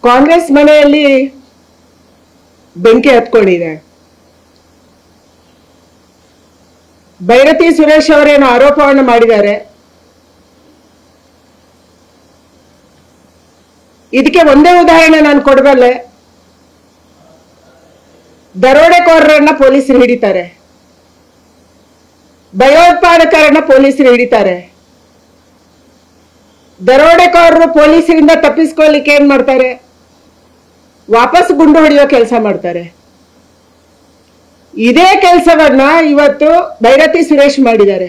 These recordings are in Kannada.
ಕಾಂಗ್ರೆಸ್ ಮನೆಯಲ್ಲಿ ಬೆಂಕಿ ಹತ್ಕೊಂಡಿದೆ ಭೈರತಿ ಸುರೇಶ್ ಅವರೇನು ಆರೋಪವನ್ನು ಮಾಡಿದ್ದಾರೆ ಇದಕ್ಕೆ ಒಂದೇ ಉದಾಹರಣೆ ನಾನು ಕೊಡಬಲ್ಲೆ ದರೋಡೆಕೋರರನ್ನ ಪೊಲೀಸರು ಹಿಡಿತಾರೆ ಭಯೋತ್ಪಾದಕರನ್ನ ಪೊಲೀಸರು ಹಿಡಿತಾರೆ ದರೋಡೆಕೋರರು ಪೊಲೀಸರಿಂದ ತಪ್ಪಿಸ್ಕೊಳ್ಳಿಕ್ಕೆ ಏನ್ ಮಾಡ್ತಾರೆ ವಾಪಸ್ ಗುಂಡು ಹೊಡೆಯೋ ಕೆಲಸ ಮಾಡ್ತಾರೆ ಇದೇ ಕೆಲಸವನ್ನ ಇವತ್ತು ಭೈರತಿ ಸುರೇಶ್ ಮಾಡಿದ್ದಾರೆ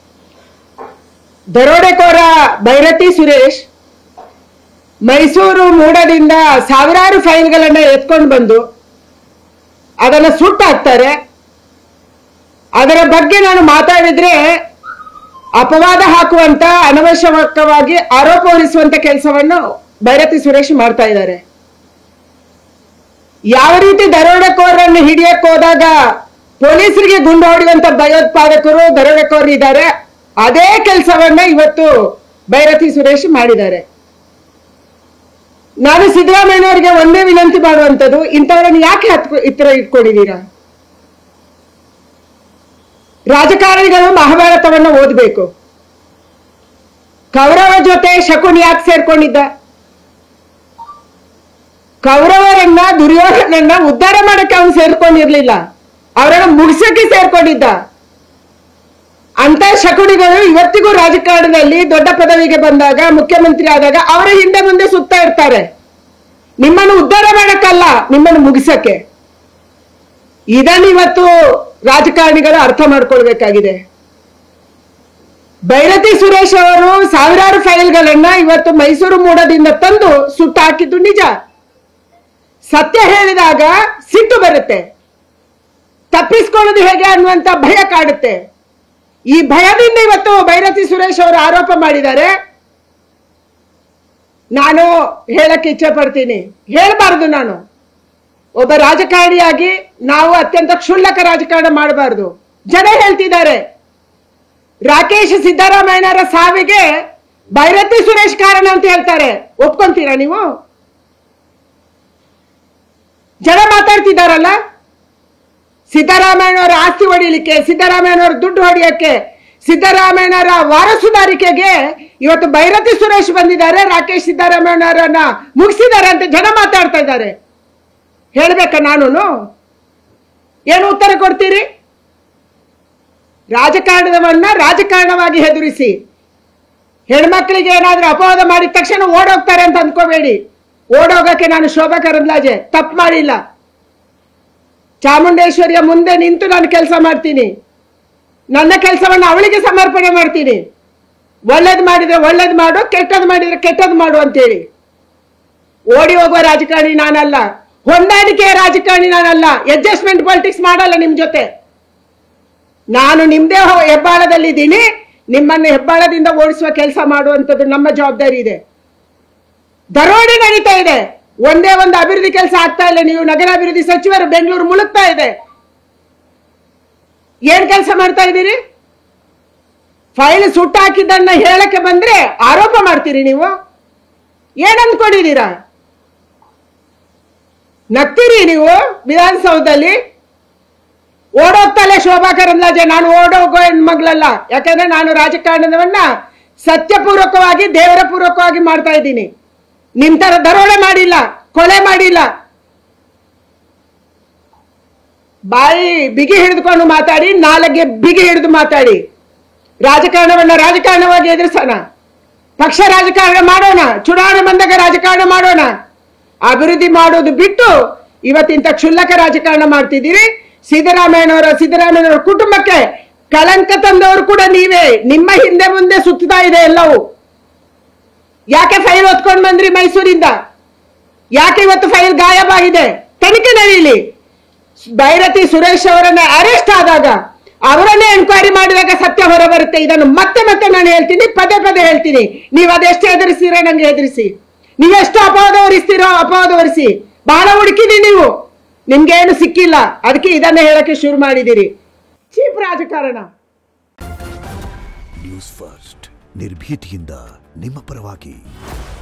ದರೋಡೆಕೋರ ಭೈರತಿ ಸುರೇಶ್ ಮೈಸೂರು ಮೂಡದಿಂದ ಸಾವಿರಾರು ಫೈಲ್ಗಳನ್ನ ಎತ್ಕೊಂಡು ಬಂದು ಅದನ್ನ ಸುಟ್ಟಾಕ್ತಾರೆ ಅದರ ಬಗ್ಗೆ ನಾನು ಮಾತಾಡಿದ್ರೆ ಅಪವಾದ ಹಾಕುವಂತ ಅನವಶ್ಯಕವಾಗಿ ಆರೋಪ ಹೊರಿಸುವಂತ ಕೆಲಸವನ್ನು ಭೈರತಿ ಸುರೇಶ್ ಮಾಡ್ತಾ ಇದ್ದಾರೆ ಯಾವ ರೀತಿ ದರೋಡೆಕೋರರನ್ನು ಹಿಡಿಯಕ್ ಹೋದಾಗ ಪೊಲೀಸರಿಗೆ ಗುಂಡು ಹೊಡೆಯುವಂತ ಭಯೋತ್ಪಾದಕರು ದರೋಡೆಕೋರರು ಇದ್ದಾರೆ ಅದೇ ಕೆಲಸವನ್ನ ಇವತ್ತು ಭೈರತಿ ಸುರೇಶ್ ಮಾಡಿದ್ದಾರೆ ನಾನು ಸಿದ್ದರಾಮಯ್ಯನವರಿಗೆ ಒಂದೇ ವಿನಂತಿ ಮಾಡುವಂತದ್ದು ಇಂಥವರನ್ನು ಯಾಕೆ ಹತ್ಕೊ ಇತರ ಇಟ್ಕೊಂಡಿದ್ದೀರಾ ರಾಜಕಾರಣಿಗಳು ಮಹಾಭಾರತವನ್ನು ಓದಬೇಕು ಕೌರವ ಜೊತೆ ಶಕುನ್ ಯಾಕೆ ಸೇರ್ಕೊಂಡಿದ್ದ ಕೌರವರನ್ನ ದುರ್ಯೋಧನನ್ನ ಉದ್ಧಾರ ಮಾಡಕ್ಕೆ ಅವನು ಸೇರ್ಕೊಂಡಿರ್ಲಿಲ್ಲ ಅವರನ್ನ ಮುಗಿಸಕ್ಕೆ ಸೇರ್ಕೊಂಡಿದ್ದ ಅಂತ ಶಕುನಿಗಳು ಇವತ್ತಿಗೂ ರಾಜಕಾರಣದಲ್ಲಿ ದೊಡ್ಡ ಪದವಿಗೆ ಬಂದಾಗ ಮುಖ್ಯಮಂತ್ರಿ ಆದಾಗ ಅವರ ಹಿಂದೆ ಮುಂದೆ ಸುತ್ತಾ ಇರ್ತಾರೆ ನಿಮ್ಮನ್ನು ಉದ್ಧಾರ ಮಾಡಕ್ಕಲ್ಲ ನಿಮ್ಮನ್ನು ಮುಗಿಸಕ್ಕೆ ಇದನ್ನು ಇವತ್ತು ರಾಜಕಾರಣಿಗಳು ಅರ್ಥ ಮಾಡ್ಕೊಳ್ಬೇಕಾಗಿದೆ ಭೈರತಿ ಸುರೇಶ್ ಅವರು ಸಾವಿರಾರು ಫೈಲ್ಗಳನ್ನ ಇವತ್ತು ಮೈಸೂರು ಮೂಡದಿಂದ ತಂದು ಸುಟ್ಟು ಹಾಕಿದ್ದು ನಿಜ ಸತ್ಯ ಹೇಳಿದಾಗ ಸಿಟ್ಟು ಬರುತ್ತೆ ತಪ್ಪಿಸ್ಕೊಳ್ಳೋದು ಹೇಗೆ ಅನ್ನುವಂತ ಭಯ ಕಾಡುತ್ತೆ ಈ ಭಯದಿಂದ ಇವತ್ತು ಭೈರತಿ ಸುರೇಶ್ ಅವರು ಆರೋಪ ಮಾಡಿದ್ದಾರೆ ನಾನು ಹೇಳಕ್ಕೆ ಇಚ್ಛೆ ಪಡ್ತೀನಿ ಹೇಳ್ಬಾರ್ದು ನಾನು ಒಬ್ಬ ರಾಜಕಾರಣಿಯಾಗಿ ನಾವು ಅತ್ಯಂತ ಕ್ಷುಲ್ಲಕ ರಾಜಕಾರಣ ಮಾಡಬಾರ್ದು ಜನ ಹೇಳ್ತಿದ್ದಾರೆ ರಾಕೇಶ್ ಸಿದ್ದರಾಮಯ್ಯನವರ ಸಾವಿಗೆ ಭೈರತಿ ಸುರೇಶ್ ಕಾರಣ ಅಂತ ಹೇಳ್ತಾರೆ ಒಪ್ಕೊಂತೀರಾ ನೀವು ಜನ ಮಾತಾಡ್ತಿದ್ದಾರಲ್ಲ ಸಿದ್ದರಾಮಯ್ಯನವರ ಆಸ್ತಿ ಹೊಡಿಲಿಕ್ಕೆ ಸಿದ್ದರಾಮಯ್ಯನವರ ದುಡ್ಡು ಹೊಡೆಯಕ್ಕೆ ಸಿದ್ದರಾಮಯ್ಯನವರ ವಾರಸುದಾರಿಕೆಗೆ ಇವತ್ತು ಭೈರತಿ ಸುರೇಶ್ ಬಂದಿದ್ದಾರೆ ರಾಕೇಶ್ ಸಿದ್ದರಾಮಯ್ಯನವರನ್ನ ಮುಗಿಸಿದ್ದಾರೆ ಅಂತ ಜನ ಮಾತಾಡ್ತಾ ಇದ್ದಾರೆ ಹೇಳ್ಬೇಕಾ ನಾನು ಏನು ಉತ್ತರ ಕೊಡ್ತೀರಿ ರಾಜಕಾರಣವನ್ನ ರಾಜಕಾರಣವಾಗಿ ಹೆದರಿಸಿ ಹೆಣ್ಮಕ್ಳಿಗೆ ಏನಾದ್ರೂ ಅಪವಾದ ಮಾಡಿದ ತಕ್ಷಣ ಓಡೋಗ್ತಾರೆ ಅಂತ ಅಂದ್ಕೋಬೇಡಿ ಓಡೋಗಕ್ಕೆ ನಾನು ಶೋಭಾ ಕರಂದ್ಲಾಜೆ ತಪ್ಪು ಮಾಡಿಲ್ಲ ಚಾಮುಂಡೇಶ್ವರಿಯ ಮುಂದೆ ನಿಂತು ನಾನು ಕೆಲಸ ಮಾಡ್ತೀನಿ ನನ್ನ ಕೆಲಸವನ್ನು ಅವಳಿಗೆ ಸಮರ್ಪಣೆ ಮಾಡ್ತೀನಿ ಒಳ್ಳೇದು ಮಾಡಿದ್ರೆ ಒಳ್ಳೇದು ಮಾಡು ಕೆಟ್ಟದ್ದು ಮಾಡಿದ್ರೆ ಕೆಟ್ಟದ್ದು ಮಾಡು ಅಂತೇಳಿ ಓಡಿ ಹೋಗುವ ರಾಜಕಾರಣಿ ನಾನಲ್ಲ ಹೊಂದಾಣಿಕೆಯ ರಾಜಕಾರಣಿ ನಾನಲ್ಲ ಅಡ್ಜಸ್ಟ್ಮೆಂಟ್ ಪಾಲಿಟಿಕ್ಸ್ ಮಾಡಲ್ಲ ನಿಮ್ ಜೊತೆ ನಾನು ನಿಮ್ದೇ ಹೊ- ಹೆಬ್ಬಾಳದಲ್ಲಿದ್ದೀನಿ ನಿಮ್ಮನ್ನು ಹೆಬ್ಬಾಳದಿಂದ ಓಡಿಸುವ ಕೆಲಸ ಮಾಡುವಂಥದ್ದು ನಮ್ಮ ಜವಾಬ್ದಾರಿ ಇದೆ ದರೋಡೆ ನಡೀತಾ ಇದೆ ಒಂದೇ ಒಂದು ಅಭಿವೃದ್ಧಿ ಕೆಲಸ ಆಗ್ತಾ ಇಲ್ಲ ನೀವು ನಗರಾಭಿವೃದ್ಧಿ ಸಚಿವರು ಬೆಂಗಳೂರು ಮುಳುಗ್ತಾ ಇದೆ ಏನ್ ಕೆಲಸ ಮಾಡ್ತಾ ಇದ್ದೀರಿ ಫೈಲ್ ಸುಟ್ಟಾಕಿದ್ದನ್ನ ಹೇಳಕ್ಕೆ ಬಂದ್ರೆ ಆರೋಪ ಮಾಡ್ತೀರಿ ನೀವು ಏನ್ ಅಂದ್ಕೊಂಡಿದ್ದೀರಾ ನಗ್ತೀರಿ ನೀವು ವಿಧಾನಸೌಧದಲ್ಲಿ ಓಡೋಗ್ತಲೆ ಶೋಭಾ ಕರಂದ್ಲಾಜೆ ನಾನು ಓಡೋಗೋ ಹೆಣ್ಮಗ್ಳಲ್ಲ ಯಾಕಂದ್ರೆ ನಾನು ರಾಜಕಾರಣವನ್ನ ಸತ್ಯಪೂರ್ವಕವಾಗಿ ದೇವರ ಪೂರ್ವಕವಾಗಿ ಮಾಡ್ತಾ ಇದ್ದೀನಿ ನಿಮ್ ತರ ದರೋಡೆ ಮಾಡಿಲ್ಲ ಕೊಲೆ ಮಾಡಿಲ್ಲ ಬಾಯಿ ಬಿಗಿ ಹಿಡಿದುಕೊಂಡು ಮಾತಾಡಿ ನಾಲಗೆ ಬಿಗಿ ಹಿಡಿದು ಮಾತಾಡಿ ರಾಜಕಾರಣವನ್ನ ರಾಜಕಾರಣವಾಗಿ ಎದುರಿಸೋಣ ಪಕ್ಷ ರಾಜಕಾರಣ ಮಾಡೋಣ ಚುನಾವಣೆ ಬಂದಾಗ ರಾಜಕಾರಣ ಮಾಡೋಣ ಅಭಿವೃದ್ಧಿ ಮಾಡೋದು ಬಿಟ್ಟು ಇವತ್ತಿಂತ ಕ್ಷುಲ್ಲಕ ರಾಜಕಾರಣ ಮಾಡ್ತಿದ್ದೀರಿ ಸಿದ್ದರಾಮಯ್ಯನವರ ಸಿದ್ದರಾಮಯ್ಯನವರ ಕುಟುಂಬಕ್ಕೆ ಕಳಂಕ ತಂದವರು ಕೂಡ ನೀವೇ ನಿಮ್ಮ ಹಿಂದೆ ಮುಂದೆ ಸುತ್ತಾ ಇದೆ ಎಲ್ಲವೂ ಯಾಕೆ ಫೈಲ್ ಹೊತ್ಕೊಂಡು ಬಂದ್ರಿ ಮೈಸೂರಿಂದ ಯಾಕೆ ಇವತ್ತು ಫೈಲ್ ಗಾಯಬಾಗಿದೆ ತನಿಖೆ ನಡೀಲಿ ಭೈರತಿ ಸುರೇಶ್ ಅವರನ್ನ ಅರೆಸ್ಟ್ ಆದಾಗ ಅವರನ್ನೇ ಎನ್ಕ್ವೈರಿ ಮಾಡಿದಾಗ ಸತ್ಯ ಹೊರ ಬರುತ್ತೆ ಇದನ್ನು ಮತ್ತೆ ಮತ್ತೆ ನಾನು ಹೇಳ್ತೀನಿ ಪದೇ ಪದೇ ಹೇಳ್ತೀನಿ ನೀವು ಅದೆಷ್ಟು ಹೆದರಿಸ್ತೀರೋ ನಂಗೆ ಹೆದರಿಸಿ ನೀವೆಷ್ಟು ಅಪವಾದ ಹೊರಿಸ್ತೀರೋ ಅಪವಾದ ಹೊರಿಸಿ ಬಹಳ ಹುಡುಕಿದಿ ನೀವು ನಿಮ್ಗೆ ಏನು ಸಿಕ್ಕಿಲ್ಲ ಅದಕ್ಕೆ ಇದನ್ನ ಹೇಳಕ್ಕೆ ಶುರು ಮಾಡಿದಿರಿ ಚೀಪ್ ರಾಜಕಾರಣ ನ್ಯೂಸ್ ಫಸ್ಟ್ ನಿರ್ಭೀತಿಯಿಂದ ನಿಮ್ಮ ಪರವಾಗಿ